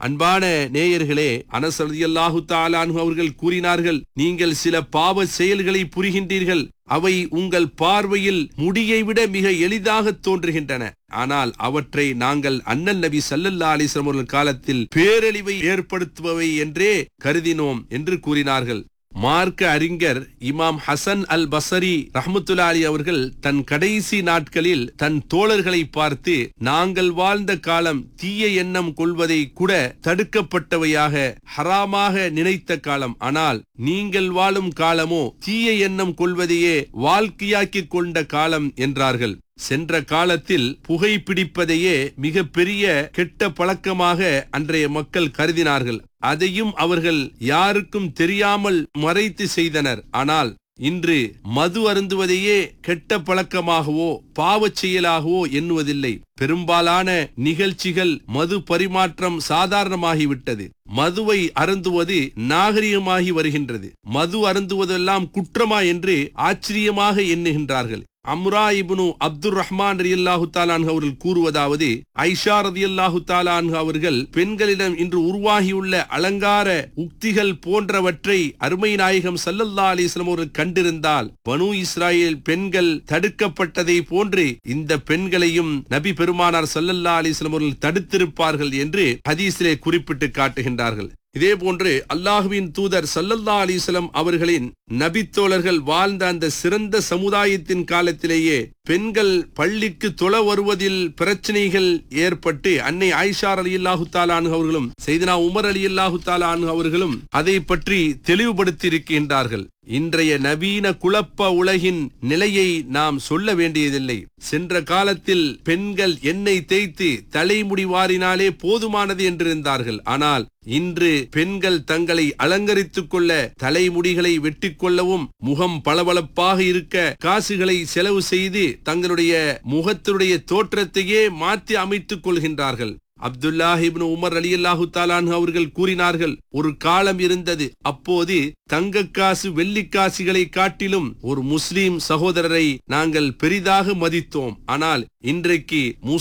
அன்பான நேயர்களே அனஸ் ரலியல்லாஹு தாலானு அவர்கள் கூறினார்கள் நீங்கள் சில பாவ செயல்களை புரிகின்றீர்கள் அவை உங்கள் பார்வையில் முடியை விட மிக எளிதாக தோன்றுகின்றன ஆனால் அவற்றை நாங்கள் அண்ணல் நபி சல்லல்லா அலிஸ்லாம் அவர்கள் காலத்தில் பேரழிவை ஏற்படுத்துபவை என்றே கருதினோம் என்று கூறினார்கள் மார்க்க அறிஞர் இமாம் ஹசன் அல் பசரி ரஹமத்துல்லா அலி அவர்கள் தன் கடைசி நாட்களில் தன் தோழர்களை பார்த்து நாங்கள் வாழ்ந்த காலம் தீய எண்ணம் கொள்வதை கூட தடுக்கப்பட்டவையாக ஹராமாக நினைத்த காலம் ஆனால் நீங்கள் வாழும் காலமோ தீய எண்ணம் கொள்வதையே வாழ்க்கையாக்கிக் கொண்ட காலம் என்றார்கள் சென்ற காலத்தில் புகைப்பிடிப்பதையே மிக பெரிய கெட்ட பழக்கமாக அன்றைய மக்கள் கருதினார்கள் அதையும் அவர்கள் யாருக்கும் தெரியாமல் மறைத்து செய்தனர் ஆனால் இன்று மது அருந்துவதையே கெட்ட பழக்கமாகவோ பாவச் செயலாகவோ எண்ணுவதில்லை பெரும்பாலான நிகழ்ச்சிகள் மது பரிமாற்றம் சாதாரணமாகிவிட்டது மதுவை அருந்துவது நாகரிகமாகி வருகின்றது மது அருந்துவதெல்லாம் குற்றமா என்று ஆச்சரியமாக எண்ணுகின்றார்கள் அம்ரா இப்னு அப்துர் ரஹ்மான் ரலியல்லாஹு தாலான் அவர்கள் கூறுவதாவது ஐஷா ரலியல்லாஹு தாலான் அவர்கள் பெண்களிடம் இன்று உருவாகியுள்ள அலங்கார உக்திகள் போன்றவற்றை அருமை நாயகம் சல்லல்லா அலிஸ்லாம் அவர்கள் கண்டிருந்தால் பனு இஸ்ராயேல் பெண்கள் தடுக்கப்பட்டதை போன்று இந்த பெண்களையும் நபி பெருமானார் சல்லல்லா அலிஸ்லாம் அவர்கள் தடுத்திருப்பார்கள் என்று ஹதீஸிலே குறிப்பிட்டு காட்டுகின்றார்கள் இதே போன்று அல்லாஹுவின் தூதர் சல்லல்லா அலிஸ்லம் அவர்களின் நபித்தோழர்கள் வாழ்ந்த அந்த சிறந்த சமுதாயத்தின் காலத்திலேயே பெண்கள் பள்ளிக்கு தொழ வருவதில் பிரச்சனைகள் ஏற்பட்டு அன்னை ஆயிஷார் அலி அல்லாஹு தாலானு அவர்களும் செய்தனா உமர் அலி அல்லாஹு தாலானு அவர்களும் அதை பற்றி தெளிவுபடுத்தி இருக்கின்றார்கள் இன்றைய நவீன குழப்ப உலகின் நிலையை நாம் சொல்ல வேண்டியதில்லை சென்ற காலத்தில் பெண்கள் எண்ணெய் தேய்த்து தலைமுடி வாரினாலே போதுமானது என்றிருந்தார்கள் ஆனால் இன்று பெண்கள் தங்களை அலங்கரித்துக் கொள்ள தலைமுடிகளை வெட்டிக் கொள்ளவும் முகம் பளபளப்பாக இருக்க காசுகளை செலவு செய்து தங்களுடைய முகத்தினுடைய தோற்றத்தையே மாற்றி அமைத்துக் கொள்கின்றார்கள் அப்துல்லாஹிப்னு உமர் அலி அல்லாஹு தாலான் அவர்கள் கூறினார்கள் ஒரு காலம் இருந்தது அப்போது தங்கக்காசு வெள்ளிக்காசுகளை காட்டிலும் ஒரு முஸ்லிம் சகோதரரை நாங்கள் பெரிதாக மதித்தோம் ஆனால் இன்றைக்கு